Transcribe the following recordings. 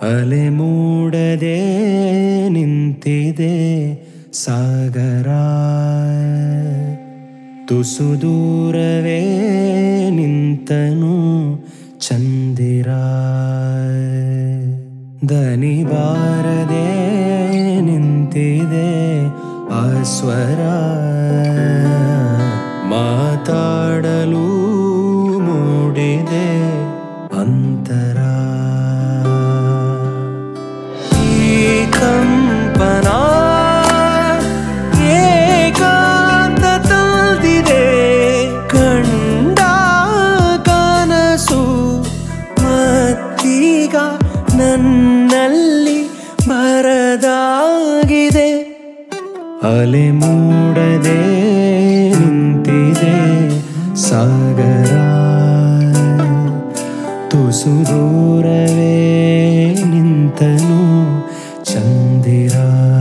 ಅಲೆ ಮೂಡದೆ ನಿಂತಿದೆ ಸಾಗರ ತುಸು ದೂರವೇ ನಿಂತನು ಚಂದಿರ ದನಿ ಬಾರದೆ ನಿಂತಿದೆ ಆಸ್ವರ ಮಾತಾಡಲು ಮೂಡಿದೆ ಅಂತರ ಈ ಕಂಪನ ಏಕಾಂತ ತಂದಿದೆ ಕಂಡ ಕನಸು ಮತ್ತೀಗ ನನ್ನಲ್ಲಿ ಬರದಾಗಿದೆ ಅಲೆ ಮೂಡದೆ ನಿಂತಿದೆ ಸಾಗರ ತುಸು ದೂರವೇ ನಿಂತನು ಚಂದಿರ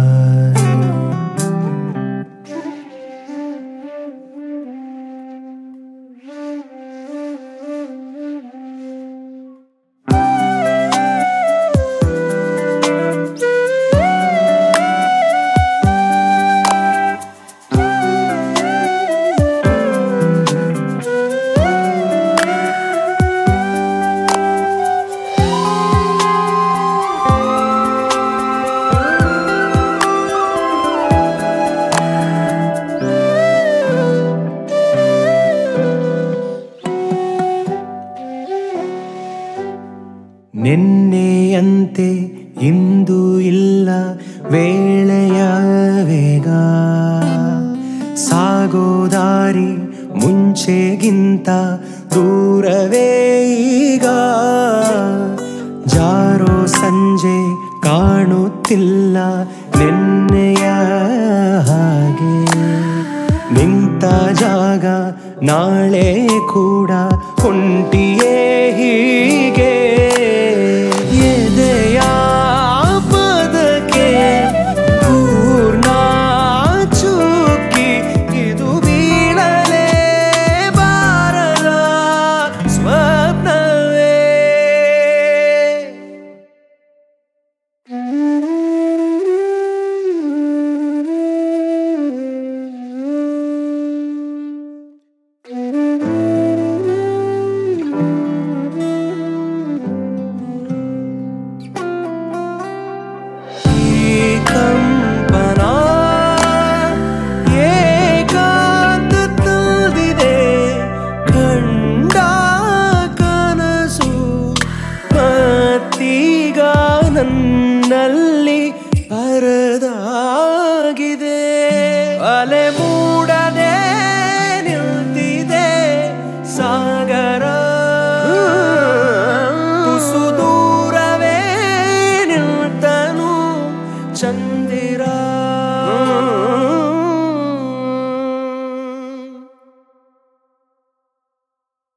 ನಿನ್ನೆಯಂತೆ ಇಂದು ಇಲ್ಲ ವೇಳೆಯ ವೇಗ ಸಾಗೋ ದಾರಿ ಮುಂಚೆಗಿಂತ ದೂರವೇ ಈಗ ಜಾರೋ ಸಂಜೆ ಕಾಣುತ್ತಿಲ್ಲ ನಿನ್ನೆಯ ಹಾಗೆ ನಿಂತ ಜಾಗ ನಾಳೆ ಕೂಡ ಹೊಂಟಿಯೇ ಹೀಗೆ ಎದೆಯ ಪದಕ್ಕೆ ಪೂರ್ಣ ಚುಕ್ಕಿ ಇದು ಬೀಳಲೇ ಬಾರದ ಸ್ವಪ್ನವೇ ಈ ಕಂಪನ ಏಕಾಂತ ತಂದಿದೆ ಕಂಡ ಕನಸು ಮತ್ತೀಗ ನನ್ನಲ್ಲಿ ಬರದಾಗಿದೆ ಅಲೆ ಮೂಡದೆ ನಿಲ್ತಿದೆ ಸಾಗರ ತುಸು ದೂರವೇ ನಿಲ್ತನು ಚಂದ